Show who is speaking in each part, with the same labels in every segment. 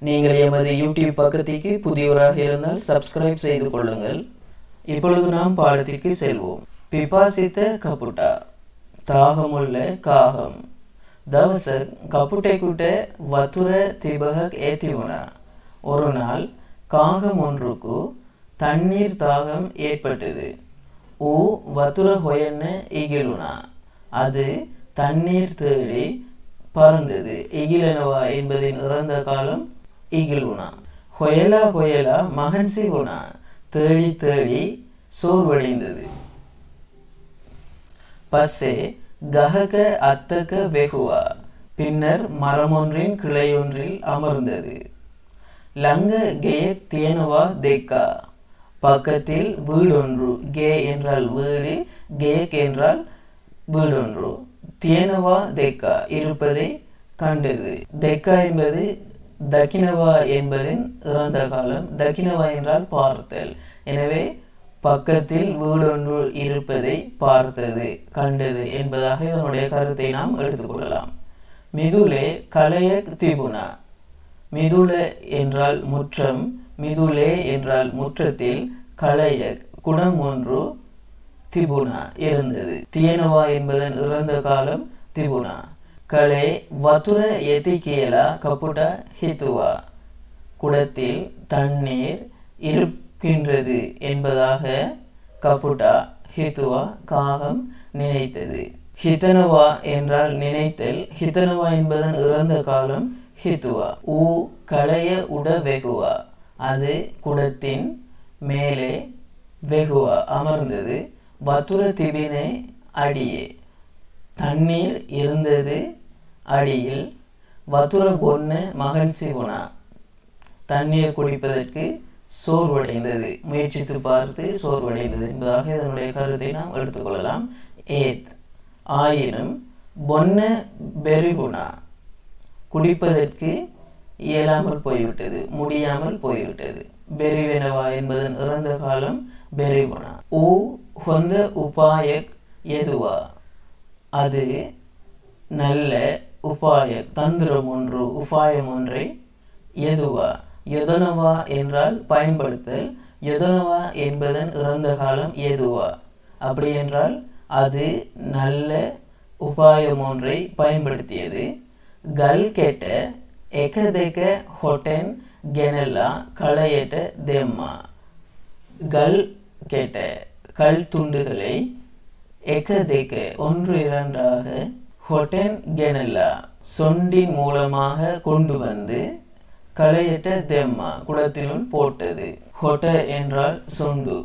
Speaker 1: நீங்கள் எமது யூடியூப் பக்கத்திற்கு புதியவராக இருந்தால் சப்ஸ்கிரைப் செய்து கொள்ளுங்கள் இப்பொழுது நாம் பாடத்திற்கு செல்வோம் பிபாசித்த கபுட்டா தாகமுள்ள காகம் தவசக் கபுட்டைக்குட்ட வத்துர திபகக் ஏத்திவுனா ஒரு நாள் காகம் ஒன்றுக்கு தண்ணீர் தாகம் ஏற்பட்டது ஊ வத்துர ஹொயன்னு இகிலுனா அது தண்ணீர் தேடி பறந்தது இகிலனவா என்பதின் இறந்த காலம் இகிலுனா ஹொயலா ஹொயலா மகன் சிவுனா தேடி தேடி சோர்வடைந்தது பஸ்ஸே கஹக அத்தக வெகுவா பின்னர் மரமொன்றின் கிளையொன்றில் அமர்ந்தது லங்க கெயக் தியனுவா தேக்கா பக்கத்தில் வீடொன்று கே என்றால் வீடு கேக் என்றால் வீடொன்று தியனவா தேக்கா இருப்பதை கண்டது தெக்கா என்பது தக்கினவா என்பதின் இறந்த காலம் தக்கினவா என்றால் பார்த்தல் எனவே பக்கத்தில் வீடொன்று இருப்பதை பார்த்தது கண்டது என்பதாக இதனுடைய கருத்தை நாம் எடுத்துக்கொள்ளலாம் மிதுலே கலைய திபுனா மிதுல என்றால் முற்றம் மிதுலே என்றால் முற்றத்தில் கலைய குடம் ஒன்று திபுனா இருந்தது தியனவா என்பதன் இறந்த காலம் திபுனா கலை வத்துர எதிகேலா கப்புடா ஹித்துவா குடத்தில் தண்ணீர் இருக்கின்றது என்பதாக கப்புட்டா ஹித்துவா காகம் நினைத்தது ஹிதனவா என்றால் நினைத்தல் ஹிதனவா என்பதன் இறந்த காலம் ஹித்துவா ஊ களைய உட வெகுவா அது குடத்தின் மேலே வெகுவா அமர்ந்தது வத்துர திபினை அடியே தண்ணீர் இருந்தது அடியில் வத்துர பொண்ணு மகன் சிவுனா தண்ணீர் குடிப்பதற்கு சோர்வடைந்தது முயற்சித்து பார்த்து சோர்வடைந்தது என்பதாக இதனுடைய கருத்தை நாம் எடுத்துக்கொள்ளலாம் ஏத் ஆயினும் பொன்ன பெரிகுணா குடிப்பதற்கு இயலாமல் போய்விட்டது முடியாமல் போய்விட்டது பெரிவெனவா என்பதன் இறந்த காலம் பெரிகுணா ஊ ஹொந்த உபாயக் எதுவா அது நல்ல உபாய தந்திரம் ஒன்று உபாயம் ஒன்றை எதுவா எதனவா என்றால் பயன்படுத்தல் எதனவா என்பதன் இறந்த காலம் எதுவா அப்படி என்றால் அது நல்ல உபாயம் ஒன்றை பயன்படுத்தியது கல் கேட்ட எகதெக ஹொட்டென் கெனல்லா களையட்ட தெம்மா கல் கேட்ட கல் துண்டுகளை எகதெக ஒன்று இரண்டாக ஹொட்டென் கெனல்லா சொண்டின் மூலமாக கொண்டு வந்து களையட்ட தெம்மா குளத்தினுள் போட்டது ஹொட்ட என்றால் சொண்டு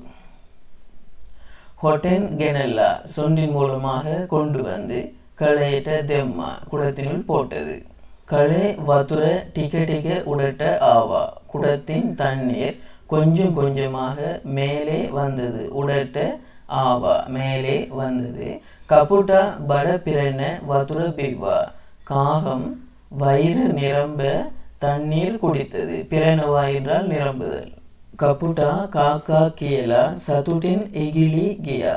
Speaker 1: ஹொட்டென் கெனல்லா சொண்டின் மூலமாக கொண்டு வந்து களையட்ட தெம்மா குடத்தினுள் போட்டது களை வத்துர டிக டிக உடட்ட ஆவா குடத்தின் தண்ணீர் கொஞ்சம் கொஞ்சமாக மேலே வந்தது உடட்ட ஆவா மேலே வந்தது கபுட்டா பட பிறன வத்துர பிவ்வா காகம் வயிறு நிரம்ப தண்ணீர் குடித்தது பிறனவா என்றால் நிரம்புதல் கபுட்டா காக்கா கியலா சதுட்டின் எகிலி கியா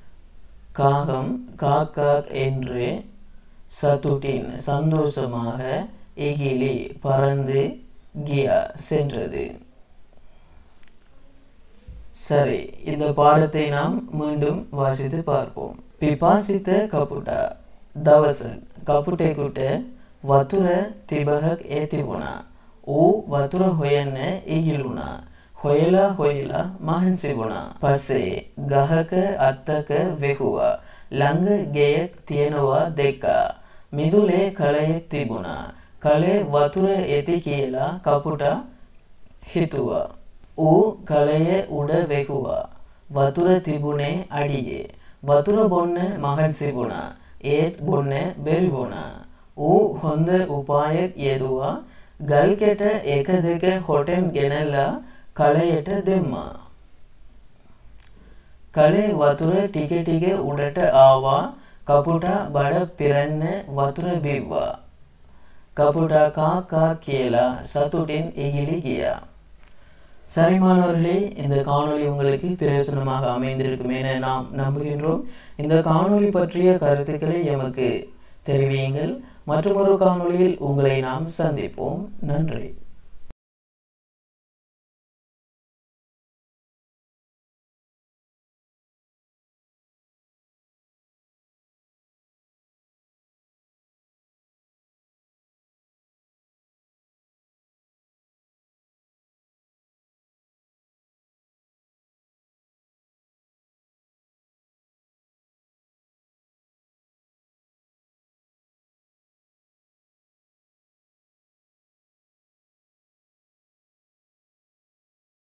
Speaker 1: காகம் காக்கா என்று சதுட்டின் சந்தோஷமாக எகிலி பறந்து கியா சென்றது சரி இந்த பாடத்தை நாம் மீண்டும் வாசித்து பார்ப்போம் பிபாசித்த கபுட்டா தவச கபுட்டை குட்ட வத்துர திபகக் ஏத்திபுனா ஊ வத்துர ஹொயன்ன இகிலுனா ஹொயலா ஹொயலா மகன் சிபுனா பசே கஹக அத்தக வெகுவா லங்க கெயக் தியனுவா தெக்கா மிதுலே களையக் திபுனா கலே வத்துர எதிகியலா கபுட்டா ஹித்துவா ஊ களைய உட வெகுவா வத்துர திபுனே அடியே ವತುರ ಬೊಣ್ಣೆ ಮಗನ್ ಸಿಗುಣ ಏತ್ ಬೊಣ್ಣೆ ಬೆರಿಗುಣ ಊ ಹೊಂದ ಉಪಾಯಕ್ ಎದುವ ಗಲ್ಕೆಟ ಏಕದೆಗೆ ಹೊಟೆನ್ ಗೆನೆಲ್ಲ ಕಳೆಯಟ ದೆಮ್ಮ ಕಳೆ ವತುರ ಟಿಕೆ ಟಿಕೆ ಉಡಟ ಆವ ಕಪುಟ ಬಡ ಪಿರಣ್ಣೆ ವತುರ ಬಿವ್ವ கபுட கா கா கேலா சத்துட்டின் எகிலிகியா சரி மாணவர்களே இந்த காணொளி உங்களுக்கு பிரயோசனமாக அமைந்திருக்கும் என நாம் நம்புகின்றோம் இந்த காணொளி பற்றிய கருத்துக்களை எமக்கு தெரிவியுங்கள் மற்றொரு காணொளியில் உங்களை நாம் சந்திப்போம் நன்றி